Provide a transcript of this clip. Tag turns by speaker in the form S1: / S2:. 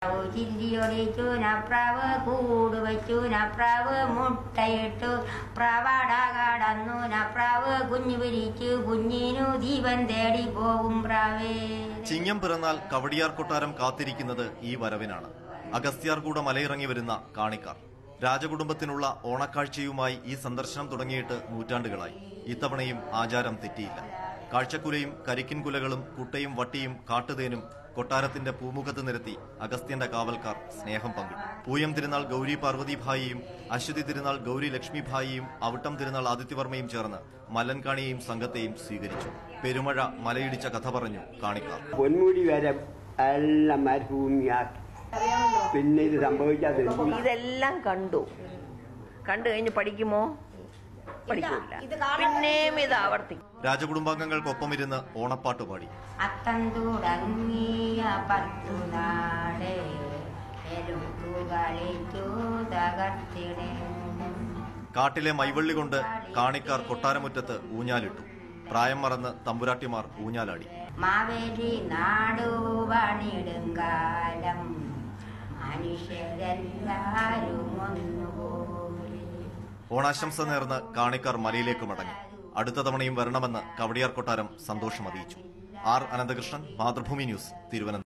S1: ചില്ലിയൊടിച്ചു നപ്രാവ് കൂട് വെച്ചു നപ്രാവ് മുട്ടയിട്ടു പ്രാവാട കടന്നു നപ്രാവ് കുഞ്ഞു പിരിച്ചു കുഞ്ഞിനു ജീവൻ തേടി പോകും പ്രാവേ
S2: ചിങ്ങം പിറന്നാൽ കവടിയാർ കൊട്ടാരം കാത്തിരിക്കുന്നത് ഈ വരവിനാണ് അഗസ്ത്യാർകൂട മലയിറങ്ങി വരുന്ന കാണിക്കാർ രാജകുടുംബത്തിനുള്ള ഓണക്കാഴ്ചയുമായി ഈ സന്ദർശനം തുടങ്ങിയിട്ട് നൂറ്റാണ്ടുകളായി ഇത്തവണയും ആചാരം തെറ്റിയില്ല കാഴ്ചക്കുലയും കരിക്കിൻ കുലകളും കുട്ടയും വട്ടിയും കാട്ടുതേനും കൊട്ടാരത്തിന്റെ പൂമുഖത്ത് നിരത്തി അഗസ്ത്യന്റെ കാവൽക്കാർ സ്നേഹം പങ്കിട്ടു പൂയം തിരുനാൾ ഗൗരി പാർവതിഭായിയും അശ്വതി തിരുനാൾ ഗൗരി ലക്ഷ്മിഭായിയും അവിട്ടം തിരുനാൾ ആദിത്യവർമ്മയും ചേർന്ന് മല്ലൻകാണിയെയും സംഘത്തെയും സ്വീകരിച്ചു പെരുമഴ മലയിടിച്ച കഥ പറഞ്ഞു കാണിക്കാർ
S3: പൊന്മുടി വരെ എല്ലാം മരുഭൂമിയാക്കി പിന്നെ ഇത് സംഭവിക്കാതെ
S4: ഇതെല്ലാം കണ്ടു കണ്ടു കഴിഞ്ഞ് പഠിക്കുമോ പഠിക്കില്ല പിന്നെയും ഇത് ആവർത്തിക്കും
S2: രാജകുടുംബാംഗങ്ങൾക്കൊപ്പം ഇരുന്ന് ഓണപ്പാട്ട് പാടി
S1: അത്തം തുടങ്ങിയ പത്തു നാട് എലുത്തുകളിച്ചു തകർത്തിടേണം
S2: കാട്ടിലെ മൈവള്ളി കൊണ്ട് കാണിക്കാർ കൊട്ടാരമുറ്റത്ത് ഊഞ്ഞാലിട്ടു പ്രായം മറന്ന് തമ്പുരാട്ടിമാർ ഊഞ്ഞാലാടി
S1: മാവേലി നാടു പണിടുങ്കാലം മനുഷ്യരെല്ലാരും ഒന്നുപോലെ
S2: ഓണാശംസ നേർന്ന് കാണിക്കാർ മലയിലേക്ക് മടങ്ങി അടുത്ത തവണയും വരണമെന്ന് കവടിയാർ കൊട്ടാരം സന്തോഷം അറിയിച്ചു ആർ അനന്തകൃഷ്ണൻ മാതൃഭൂമി ന്യൂസ് തിരുവനന്തപുരം